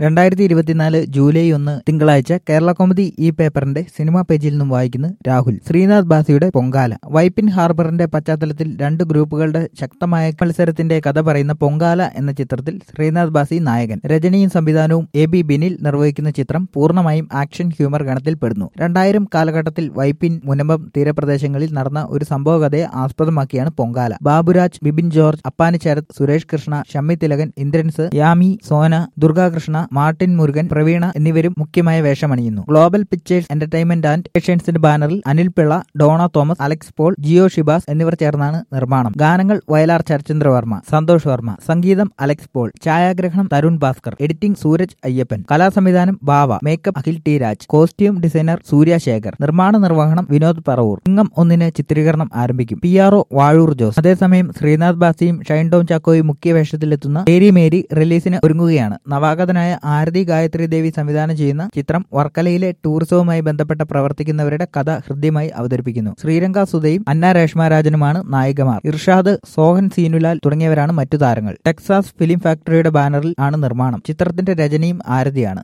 രണ്ടായിരത്തി ഇരുപത്തിനാല് ജൂലൈ ഒന്ന് തിങ്കളാഴ്ച കേരള കോമഡി ഈ പേപ്പറിന്റെ സിനിമാ പേജിൽ നിന്നും വായിക്കുന്നു രാഹുൽ ശ്രീനാഥ് ബാസിയുടെ പൊങ്കാല വൈപ്പിൻ ഹാർബറിന്റെ പശ്ചാത്തലത്തിൽ രണ്ട് ഗ്രൂപ്പുകളുടെ ശക്തമായ മത്സരത്തിന്റെ കഥ പറയുന്ന പൊങ്കാല എന്ന ചിത്രത്തിൽ ശ്രീനാഥ് ബാസി നായകൻ രചനയും സംവിധാനവും എ ബി ബിനിൽ നിർവഹിക്കുന്ന ചിത്രം പൂർണ്ണമായും ആക്ഷൻ ഹ്യൂമർ ഗണത്തിൽ പെടുന്നു രണ്ടായിരം കാലഘട്ടത്തിൽ വൈപ്പിൻ മുനമ്പം തീരപ്രദേശങ്ങളിൽ നടന്ന ഒരു സംഭവ കഥയെ ആസ്പദമാക്കിയാണ് പൊങ്കാല ബാബുരാജ് ബിബിൻ ജോർജ് അപ്പാനി ശരത് സുരേഷ് കൃഷ്ണ ഷമ്മി തിലകൻ ഇന്ദ്രൻസ് യാമി സോന ദുർഗാകൃഷ്ണ മാർട്ടിൻ മുരുകൻ പ്രവീണ എന്നിവരും മുഖ്യമായ വേഷമണിയുന്നു ഗ്ലോബൽ പിക്ചേഴ്സ് എന്റർടൈൻമെന്റ് ആൻഡ് ക്രിയേഷൻസിന്റെ ബാനറിൽ Anil Pillai Dona Thomas Alex Paul Jio Shibas എന്നിവർ ചേർന്നാണ് നിർമ്മാണം ഗാനങ്ങൾ വയലാർ ചരചന്ദ്ര വർമ്മ സന്തോഷ് വർമ്മ സംഗീതം അലക്സ് പോൾ ഛായാഗ്രഹണം തരുൺ ഭാസ്കർ എഡിറ്റിംഗ് സൂരജ് അയ്യപ്പൻ കലാസംവിധാനം Bava makeup Akhil T Raj costume designer Surya Sekhar നിർമ്മാണ നിർവഹണം വിനോദ് പറവൂർ ചിങ്ങം ഒന്നിന് ചിത്രീകരണം ആരംഭിക്കും P R O Vazhoor Jose അതേസമയം ശ്രീനാഥ് ബാസിയും ഷൈൻ ടോം ചാക്കോയും മുഖ്യ വേഷത്തിലെത്തുന്ന മേരി മേരി റിലീസിന് ഒരുങ്ങുകയാണ് നവാഗതനായ ആരതി ഗായത്രി ദേവി സംവിധാനം ചെയ്യുന്ന ചിത്രം വർക്കലയിലെ ടൂറിസവുമായി ബന്ധപ്പെട്ട പ്രവർത്തിക്കുന്നവരുടെ കഥ ഹൃദ്യമായി അവതരിപ്പിക്കുന്നു ശ്രീരംഗ സുധയും അന്ന രേഷ്മാരാജനുമാണ് നായികമാർ ഇർഷാദ് സോഹൻ സീനുലാൽ തുടങ്ങിയവരാണ് മറ്റു താരങ്ങൾ ടെക്സാസ് ഫിലിം ഫാക്ടറിയുടെ ബാനറിൽ ആണ് നിർമ്മാണം ചിത്രത്തിന്റെ രചനയും ആരതിയാണ്